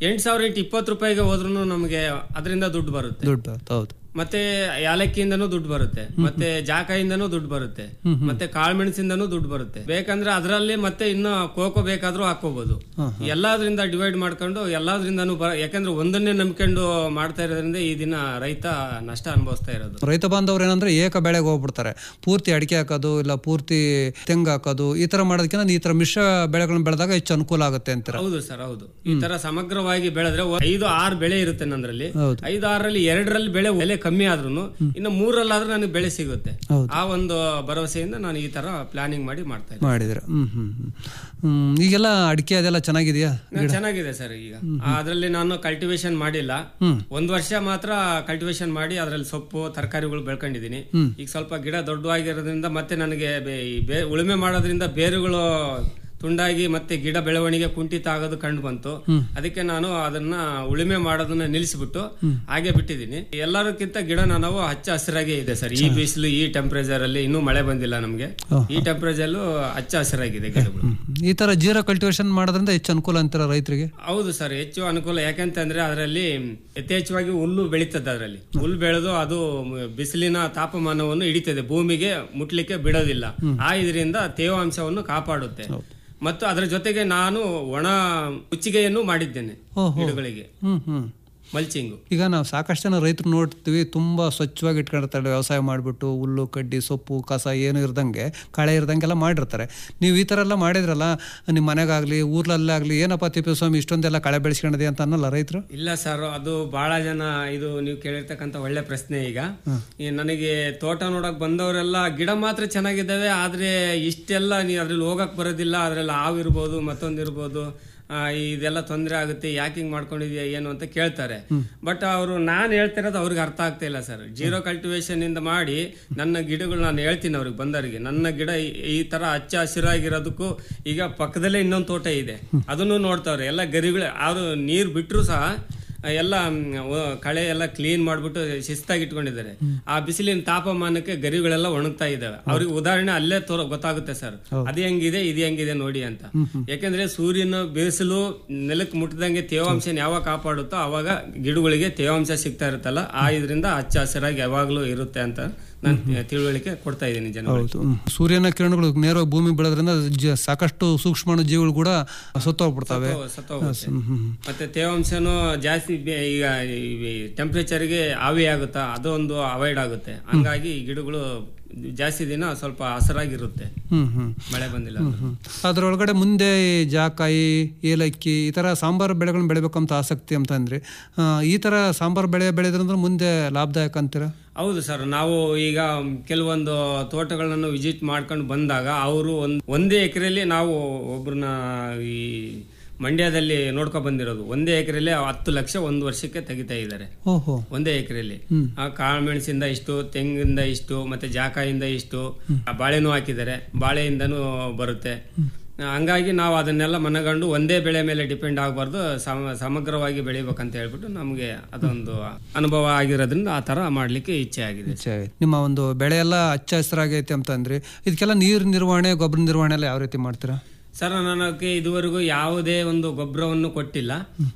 ಎಂಟು ಸಾವಿರ ಇಂಟು ಇಪ್ಪತ್ತು ರೂಪಾಯಿಗೆ ಹೋದ್ರೂ ನಮಗೆ ಅದರಿಂದ ದುಡ್ಡು ಬರುತ್ತೆ ದುಡ್ಡು ಬರುತ್ತೆ ಹೌದು ಮತ್ತೆ ಯಾಲಕ್ಕಿಯಿಂದನೂ ದುಡ್ಡು ಬರುತ್ತೆ ಮತ್ತೆ ಜಾಕಾಯಿಂದನೂ ದುಡ್ಡು ಬರುತ್ತೆ ಮತ್ತೆ ಕಾಳುಮೆಣಸಿಂದನೂ ದುಡ್ಡು ಬರುತ್ತೆ ಬೇಕಂದ್ರೆ ಅದರಲ್ಲಿ ಮತ್ತೆ ಇನ್ನು ಕೋಕೋ ಬೇಕಾದ್ರೂ ಹಾಕೋಬಹುದು ಎಲ್ಲಾದ್ರಿಂದ ಡಿವೈಡ್ ಮಾಡ್ಕೊಂಡು ಎಲ್ಲಾದ್ರಿಂದನೂ ಬ ಯಾಕಂದ್ರೆ ಒಂದನ್ನೇ ನಂಬ್ಕೊಂಡು ಮಾಡ್ತಾ ಇರೋದ್ರಿಂದ ಈ ದಿನ ರೈತ ನಷ್ಟ ಅನುಭವಿಸ್ತಾ ಇರೋದು ರೈತ ಬಾಂಧವ್ರು ಏನಂದ್ರೆ ಏಕ ಬೆಳೆಗೆ ಹೋಗ್ಬಿಡ್ತಾರೆ ಪೂರ್ತಿ ಅಡಿಕೆ ಹಾಕೋದು ಇಲ್ಲ ಪೂರ್ತಿ ತೆಂಗು ಹಾಕೋದು ಈ ತರ ಮಾಡೋದಕ್ಕಿಂತ ಈ ತರ ಮಿಶ್ರ ಬೆಳೆಗಳನ್ನ ಬೆಳೆದಾಗ ಹೆಚ್ಚು ಅನುಕೂಲ ಆಗುತ್ತೆ ಅಂತೀರ ಹೌದು ಸರ್ ಹೌದು ಈ ತರ ಸಮಗ್ರವಾಗಿ ಬೆಳೆದ್ರೆ ಒ- ಐದು ಆರು ಬೆಳೆ ಇರುತ್ತೆ ನಂದ್ರಲ್ಲಿ ಹೌದು. ಐದು ಆರಲ್ಲಿ ಎರಡರಲ್ಲಿ ಬೆಳೆ ಬೆಲೆ ಕಮ್ಮಿ ಆದ್ರೂ ಇನ್ನು ಮೂರಲ್ಲಾದ್ರೂ ನನಗೆ ಬೆಳೆ ಸಿಗುತ್ತೆ ಹೌದು. ಆ ಒಂದು ಭರವಸೆಯಿಂದ ನಾನು ಈ ತರ ಪ್ಲಾನಿಂಗ್ ಮಾಡಿ ಮಾಡ್ತಾ ಇದ್ದೀನಿ ಮಾಡಿದ್ರೆ ಹ್ಮ್ ಹ್ಮ್ ಹ್ಮ್ ಹ್ಮ್ ಈಗೆಲ್ಲ ಅಡಿಕೆ ಅದೆಲ್ಲ ಚೆನ್ನಾಗಿದೆಯಾ ನಾನು ಚೆನ್ನಾಗಿದೆ ಸರ್ ಈಗ ಅದರಲ್ಲಿ ನಾನು ಕಲ್ಟಿವೇಶನ್ ಮಾಡಿಲ್ಲ ಒಂದ್ ವರ್ಷ ಮಾತ್ರ ಕಲ್ಟಿವೇಶನ್ ಮಾಡಿ ಅದರಲ್ಲಿ ಸೊಪ್ಪು ತರಕಾರಿಗಳು ಬೆಳ್ಕೊಂಡಿದ್ದೀನಿ ಈಗ ಸ್ವಲ್ಪ ಗಿಡ ದೊಡ್ಡವಾಗಿರೋದ್ರಿಂದ ಮತ್ತೆ ನನಗೆ ಬೆ- ಈ ಬೇ- ಉಳುಮೆ ಮಾಡೋದ್ರಿಂದ ಬೇರುಗಳು ತುಂಡಾಗಿ ಮತ್ತೆ ಗಿಡ ಬೆಳವಣಿಗೆ ಕುಂಠಿತ ಆಗೋದು ಕಂಡು ಬಂತು ಅದಕ್ಕೆ ನಾನು ಅದನ್ನ ಉಳುಮೆ ಮಾಡೋದನ್ನ ನಿಲ್ಲಿಸ್ಬಿಟ್ಟು ಹಾಗೆ ಬಿಟ್ಟಿದ್ದೀನಿ ಎಲ್ಲರಕ್ಕಿಂತ ಗಿಡ ನಾವು ಹಚ್ಚ ಹಸಿರಾಗೇ ಇದೆ ಸರ್ ಈ ಬಿಸಿಲು ಈ ಟೆಂಪರೇಚರ್ ಅಲ್ಲಿ ಇನ್ನೂ ಮಳೆ ಬಂದಿಲ್ಲ ನಮಗೆ ಈ ಟೆಂಪರೇಚರ್ ಹಚ್ಚ ಹಸಿರಾಗಿದೆ ಗಿಡಗಳು ಹ್ಮ್. ಈ ತರ ಜೀರೋ ಕಲ್ಟಿವೇಶನ್ ಮಾಡೋದ್ರಿಂದ ಹೆಚ್ಚು ಅನುಕೂಲ ಅಂತೀರ ರೈತರಿಗೆ ಹೌದು ಸರ್ ಹೆಚ್ಚು ಅನುಕೂಲ ಯಾಕಂತಂದ್ರೆ ಅದರಲ್ಲಿ ಯಥೇಚ್ಛವಾಗಿ ಹುಲ್ಲು ಬೆಳೀತದೆ ಅದರಲ್ಲಿ ಹುಲ್ಲು ಬೆಳೆದು ಅದು ಮ- ಬಿಸಿಲಿನ ತಾಪಮಾನವನ್ನು ಹಿಡಿತದೆ ಭೂಮಿಗೆ ಮುಟ್ಲಿಕ್ಕೆ ಬಿಡೋದಿಲ್ಲ ಆ ಇದರಿಂದ ತೇವಾಂಶವನ್ನು ಕಾಪಾಡುತ್ತೆ ಮತ್ತು ಅದರ ಜೊತೆಗೆ ನಾನು ಒಣ ಮುಚ್ಚಿಗೆಯನ್ನು ಮಾಡಿದ್ದೇನೆ ಓಹೋ. ಗಿಡಗಳಿಗೆ ಹ್ಮ್ ಹ್ಮ್ ಮಲ್ಚಿಂಗು ಈಗ ನಾವು ಸಾಕಷ್ಟು ಜನ ರೈತರು ನೋಡ್ತೀವಿ ತುಂಬ ಸ್ವಚ್ಛವಾಗಿ ಇಟ್ಕೊಂಡಿರ್ತಾರೆ ವ್ಯವಸಾಯ ಮಾಡಿಬಿಟ್ಟು ಹುಲ್ಲು ಕಡ್ಡಿ ಸೊಪ್ಪು ಕಸ ಏನು ಇರ್ದಂಗೆ ಕಳೆ ಇರ್ದಂಗೆಲ್ಲ ಮಾಡಿರ್ತಾರೆ ನೀವು ಈ ಥರ ಎಲ್ಲ ಮಾಡಿದ್ರಲ್ಲ ನಿಮ್ಮ ಮನೆಗಾಗಲಿ ಊರ್ಲಲ್ಲಾಗಲಿ ಏನಪ್ಪ ತಿಪ್ಪೇಸ್ವಾಮಿ ಇಷ್ಟೊಂದೆಲ್ಲ ಕಳೆ ಬೆಳೆಸ್ಕೊಂಡಿದೆ ಅಂತ ಅನ್ನಲ್ಲ ರೈತರು ಇಲ್ಲ ಸರ್ ಅದು ಬಹಳ ಜನ ಇದು ನೀವು ಕೇಳಿರ್ತಕ್ಕಂಥ ಒಳ್ಳೆ ಪ್ರಶ್ನೆ ಈಗ ಈ ನನಗೆ ತೋಟ ನೋಡಕ್ ಬಂದವರೆಲ್ಲ ಗಿಡ ಮಾತ್ರ ಚೆನ್ನಾಗಿದ್ದಾವೆ ಆದ್ರೆ ಇಷ್ಟೆಲ್ಲ ನೀವು ಅದ್ರಲ್ಲಿ ಹೋಗಕ್ ಬರೋದಿಲ್ಲ ಅದ್ರಲ್ಲಿ ಹಾವು ಇರ್ಬೋದು ಮತ್ತೊಂದು ಇರ್ಬೋದು ಆ, ಇದೆಲ್ಲ ತೊಂದರೆ ಆಗುತ್ತೆ ಯಾಕೆ ಹಿಂಗ್ ಮಾಡ್ಕೊಂಡಿದ್ಯಾ ಏನು ಅಂತ ಕೇಳ್ತಾರೆ ಬಟ್ ಅವರು ನಾನು ಹೇಳ್ತಿರೋದು ಅವ್ರಿಗೆ ಅರ್ಥ ಆಗ್ತಾ ಇಲ್ಲ ಸರ್ ಜೀರೋ ಕಲ್ಟಿವೇಶನ್ ಇಂದ ಮಾಡಿ ನನ್ನ ಗಿಡಗಳು ನಾನು ಹೇಳ್ತೀನಿ ಅವ್ರಿಗೆ ಬಂದವರಿಗೆ ನನ್ನ ಗಿಡ ಈ- ಈ ತರ ಹಚ್ಚ ಹಸಿರಾಗಿರೋದಕ್ಕೂ ಈಗ ಪಕ್ಕದಲ್ಲೇ ಇನ್ನೊಂದು ತೋಟ ಇದೆ ಅದನ್ನು ನೋಡ್ತಾವ್ರೆ ಎಲ್ಲ ಗರಿಗಳು ಅವರು ನೀರು ಬಿಟ್ಟರು ಸಹ ಎಲ್ಲ ಮ್, ವ- ಕಳೆ ಎಲ್ಲ ಕ್ಲೀನ್ ಮಾಡ್ಬಿಟ್ಟು ಶಿಸ್ತಾಗಿ ಇಟ್ಕೊಂಡಿದ್ದಾರೆ ಆ ಬಿಸಿಲಿನ ತಾಪಮಾನಕ್ಕೆ ಗರಿಗಳೆಲ್ಲ ಒಣಗ್ತಾ ಇದಾವೆ ಅವ್ರಿಗೆ ಉದಾಹರಣೆ ಅಲ್ಲೇ ತೋರ ಗೊತ್ತಾಗುತ್ತೆ ಸರ್ ಅದು ಹೆಂಗಿದೆ ಇದು ಹೆಂಗಿದೆ ನೋಡಿ ಅಂತ ಯಾಕಂದ್ರೆ ಸೂರ್ಯನ ಬಿಸಿಲು ನೆಲಕ್ಕೆ ಮುಟ್ಟದಂಗೆ ತೇವಾಂಶ ಯಾವಾಗ ಕಾಪಾಡುತ್ತೋ ಅವಾಗ ಗಿಡಗಳಿಗೆ ತೇವಾಂಶ ಸಿಗ್ತಾ ಇರುತ್ತಲ್ಲ ಆ ಇದರಿಂದ ಹಚ್ಚ ಹಸಿರಾಗಿ ಯಾವಾಗ್ಲೂ ಇರುತ್ತೆ ಅಂತ ನಾನು ತಿಳುವಳಿಕೆ ಕೊಡ್ತಾ ಇದ್ದೀನಿ ಜನಗಳಿಗೆ ಹೌದು ಹ್ಮ್. ಸೂರ್ಯನ ಕಿರಣಗಳು ನೇರವಾಗಿ ಭೂಮಿ ಬೀಳೋದ್ರಿಂದ ಜ- ಸಾಕಷ್ಟು ಸೂಕ್ಷ್ಮಾಣು ಜೀವಿಗಳು ಕೂಡ ಸತ್ತೋಗ್ಬಿಡ್ತವೆ ಸತ್ತೋಗುತ್ತೆ ಮತ್ತೆ ತೇವಾಂಶನೂ ಜಾಸ್ತಿ ಬೆ- ಈಗ ಟೆಂಪರೇಚರ್ಗೆ ಆವಿ ಆಗುತ್ತಾ ಅದೊಂದು ಅವಾಯ್ಡ್ ಆಗುತ್ತೆ ಹಂಗಾಗಿ ಈ ಗಿಡಗಳು ಜಾಸ್ತಿ ದಿನ ಸ್ವಲ್ಪ ಹಸರಾಗಿರುತ್ತೆ ಹ್ಮ್ ಹ್ಮ್ ಮಳೆ ಬಂದಿಲ್ಲ ಅಂದ್ರೆ. ಹ್ಮ್. ಅದರೊಳಗಡೆ ಮುಂದೆ ಈ ಜಾಕಾಯಿ ಏಲಕ್ಕಿ ಈ ಥರ ಸಾಂಬಾರು ಬೆಳೆಗಳನ್ನ ಬೆಳಿಬೇಕಂತ ಆಸಕ್ತಿ ಅಂತ ಅಂದ್ರೆ ಆ, ಈ ಥರ ಸಾಂಬಾರು ಬೆಳೆ ಬೆಳೆದ್ರಂದ್ರೆ ಮುಂದೆ ಲಾಭದಾಯಕ ಅಂತೀರಾ ಹೌದು ಸರ್ ನಾವು ಈಗ ಕೆಲವೊಂದು ತೋಟಗಳನ್ನು ವಿಸಿಟ್ ಮಾಡ್ಕೊಂಡು ಬಂದಾಗ ಅವರು ಒಂದ್ ಒಂದೇ ಎಕರೆಯಲ್ಲಿ ನಾವು ಒಬ್ರನ್ನ ಈ ಮಂಡ್ಯದಲ್ಲಿ ನೋಡ್ಕೊ ಬಂದಿರೋದು ಒಂದೇ ಎಕರೆಯಲ್ಲಿ ಹತ್ತು ಲಕ್ಷ ಒಂದು ವರ್ಷಕ್ಕೆ ತೆಗಿತಾ ಇದ್ದಾರೆ ಓಹೋ ಒಂದೇ ಎಕರೆಯಲ್ಲಿ ಆ ಕಾಳುಮೆಣಸಿಂದ ಇಷ್ಟು ತೆಂಗಿಂದ ಇಷ್ಟು ಮತ್ತೆ ಜಾಕಾಯಿಂದ ಇಷ್ಟು ಆ ಬಾಳೆನೂ ಹಾಕಿದ್ದಾರೆ ಬಾಳೆಯಿಂದನೂ ಬರುತ್ತೆ ಆ, ಹಂಗಾಗಿ ನಾವು ಅದನ್ನೆಲ್ಲ ಮನಗಂಡು ಒಂದೇ ಬೆಳೆ ಮೇಲೆ ಡಿಪೆಂಡ್ ಆಗಬಾರ್ದು ಸಮಗ್ರವಾಗಿ ಬೆಳಿಬೇಕಂತ ಹೇಳ್ಬಿಟ್ಟು ನಮಗೆ ಅದೊಂದು ಅನುಭವ ಆಗಿರೋದ್ರಿಂದ ಆ ತರ ಮಾಡ್ಲಿಕ್ಕೆ ಇಚ್ಛೆ ಆಗಿದೆ ಛೆ, ನಿಮ್ಮ ಒಂದು ಬೆಳೆ ಎಲ್ಲ ಹಚ್ಚ ಹಸಿರಾಗೈತೆ ಅಂತಂದ್ರೆ ಇದಕ್ಕೆಲ್ಲ ನೀರು ನಿರ್ವಹಣೆ ಗೊಬ್ಬರ ನಿರ್ವಹಣೆ ಎಲ್ಲ ಯಾವ ರೀತಿ ಮಾಡ್ತೀರಾ ಸರ್ ನನಗೆ ಇದುವರೆಗೂ ಯಾವುದೇ ಒಂದು ಗೊಬ್ಬರವನ್ನು ಕೊಟ್ಟಿಲ್ಲ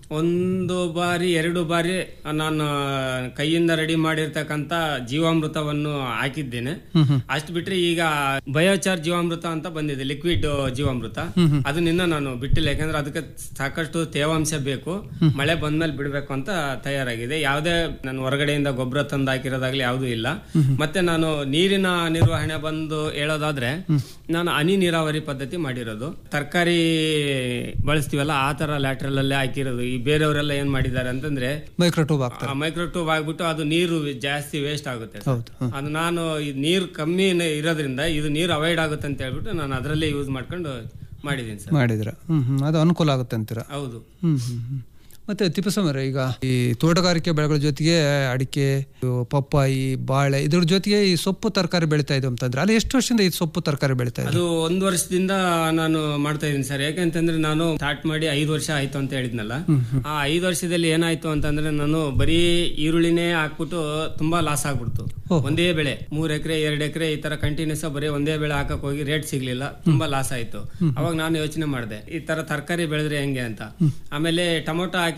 ಒಂದು ಬಾರಿ ಎರಡು ಬಾರಿ ನಾನು ಕೈಯಿಂದ ರೆಡಿ ಮಾಡಿರ್ತಕ್ಕಂಥ ಜೀವಾಮೃತವನ್ನು ಹಾಕಿದ್ದೇನೆ ಅಷ್ಟು ಬಿಟ್ರೆ ಈಗ ಬಯೋಚಾರ್ ಜೀವಾಮೃತ ಅಂತ ಬಂದಿದೆ ಲಿಕ್ವಿಡ್ ಜೀವಾಮೃತ ಅದನ್ನ ನಾನು ಬಿಟ್ಟಿಲ್ಲ ಯಾಕಂದ್ರೆ ಅದಕ್ಕೆ ಸಾಕಷ್ಟು ತೇವಾಂಶ ಬೇಕು ಮಳೆ ಬಂದ್ಮೇಲೆ ಬಿಡಬೇಕು ಅಂತ ತಯಾರಾಗಿದೆ ಯಾವುದೇ ನಾನು ಹೊರಗಡೆಯಿಂದ ಗೊಬ್ಬರ ತಂದು ಹಾಕಿರೋದಾಗ್ಲಿ ಯಾವುದೂ ಇಲ್ಲ ಮತ್ತೆ ನಾನು ನೀರಿನ ನಿರ್ವಹಣೆ ಬಂದು ಹೇಳೋದಾದ್ರೆ ನಾನು ಹನಿ ನೀರಾವರಿ ಪದ್ಧತಿ ಮಾಡಿರೋದು ತರಕಾರಿ ಬಳಸ್ತೀವಲ್ಲ ಆ ತರ ಲ್ಯಾಟ್ರಲ್ ಅಲ್ಲೇ ಹಾಕಿರೋದು ಈ ಬೇರೆಯವರೆಲ್ಲ ಏನ್ ಮಾಡಿದ್ದಾರೆ ಅಂತಂದ್ರೆ ಮೈಕ್ರೋ ಟ್ಯೂಬ್ ಹಾಕ್ತಾರೆ ಮೈಕ್ರೋ ಟ್ಯೂಬ್ ಆಗ್ಬಿಟ್ಟು ಅದು ನೀರು ಜಾಸ್ತಿ ವೇಸ್ಟ್ ಆಗುತ್ತೆ ಸರ್. ಹೌದು ಹ. ಅದು ನಾನು ಈ ನೀರು ಕಮ್ಮಿ ನ- ಇರೋದ್ರಿಂದ ಇದು ನೀರು ಅವಾಯ್ಡ್ ಆಗುತ್ತೆ ಅಂತ ಹೇಳ್ಬಿಟ್ಟು ನಾನು ಅದರಲ್ಲೇ ಯೂಸ್ ಮಾಡ್ಕೊಂಡು ಮಾಡಿದ್ದೀನಿ ಸರ್ ಮಾಡಿದ್ರ ಹ್ಮ್ ಹ್ಮ್ ಅದು ಅನುಕೂಲ ಆಗುತ್ತೆ ಅಂತೀರಾ ಹೌದು ಹ್ಮ್ ಹ್ಮ್ ಹ್ಮ್ ಮತ್ತೆ ತಿಪ್ಪಸ್ವಾಮಿ ಈಗ ಈ ತೋಟಗಾರಿಕೆ ಬೆಳೆಗಳ ಜೊತೆಗೆ ಅಡಿಕೆ ಇವು ಪಪ್ಪಾಯಿ ಬಾಳೆ ಇದ್ರ ಜೊತೆಗೆ ಈ ಸೊಪ್ಪು ತರಕಾರಿ ಬೆಳಿತಾ ಇದ್ದು ಅಂತಂದ್ರೆ ಅಲ್ಲಿ ಎಷ್ಟು ವರ್ಷದಿಂದ ಈ ಸೊಪ್ಪು ತರಕಾರಿ ಬೆಳಿತಾ ಇದ್ದು ಅದು ಒಂದು ವರ್ಷದಿಂದ ನಾನು ಮಾಡ್ತಾ ಇದ್ದೀನಿ ಸರ್ ಯಾಕಂತಂದ್ರೆ ನಾನು ಸ್ಟಾರ್ಟ್ ಮಾಡಿ ಐದು ವರ್ಷ ಆಯ್ತು ಅಂತ ಹೇಳಿದ್ನಲ್ಲ ಆ ಐದು ವರ್ಷದಲ್ಲಿ ಏನಾಯ್ತು ಅಂತಂದ್ರೆ ನಾನು ಬರೀ ಈರುಳ್ಳಿನೇ ಹಾಕ್ಬಿಟ್ಟು ತುಂಬಾ ಲಾಸ್ ಆಗ್ಬಿಡ್ತು ಒಂದೇ ಬೆಳೆ ಮೂರ್ ಎಕರೆ ಎರಡ್ ಎಕರೆ ಈ ತರ ಕಂಟಿನ್ಯೂಸ್ ಬರೀ ಒಂದೇ ಬೆಳೆ ಹಾಕಕ್ ಹೋಗಿ ರೇಟ್ ಸಿಗ್ಲಿಲ್ಲ ತುಂಬಾ ಲಾಸ್ ಆಯ್ತು ಅವಾಗ ನಾನು ಯೋಚನೆ ಮಾಡಿದೆ ಈ ತರ ತರಕಾರಿ ಬೆಳೆದ್ರೆ ಹೆಂಗೆ ಅಂತ ಆಮೇಲೆ ಟೊಮೊಟೊ ಹಾಕಿ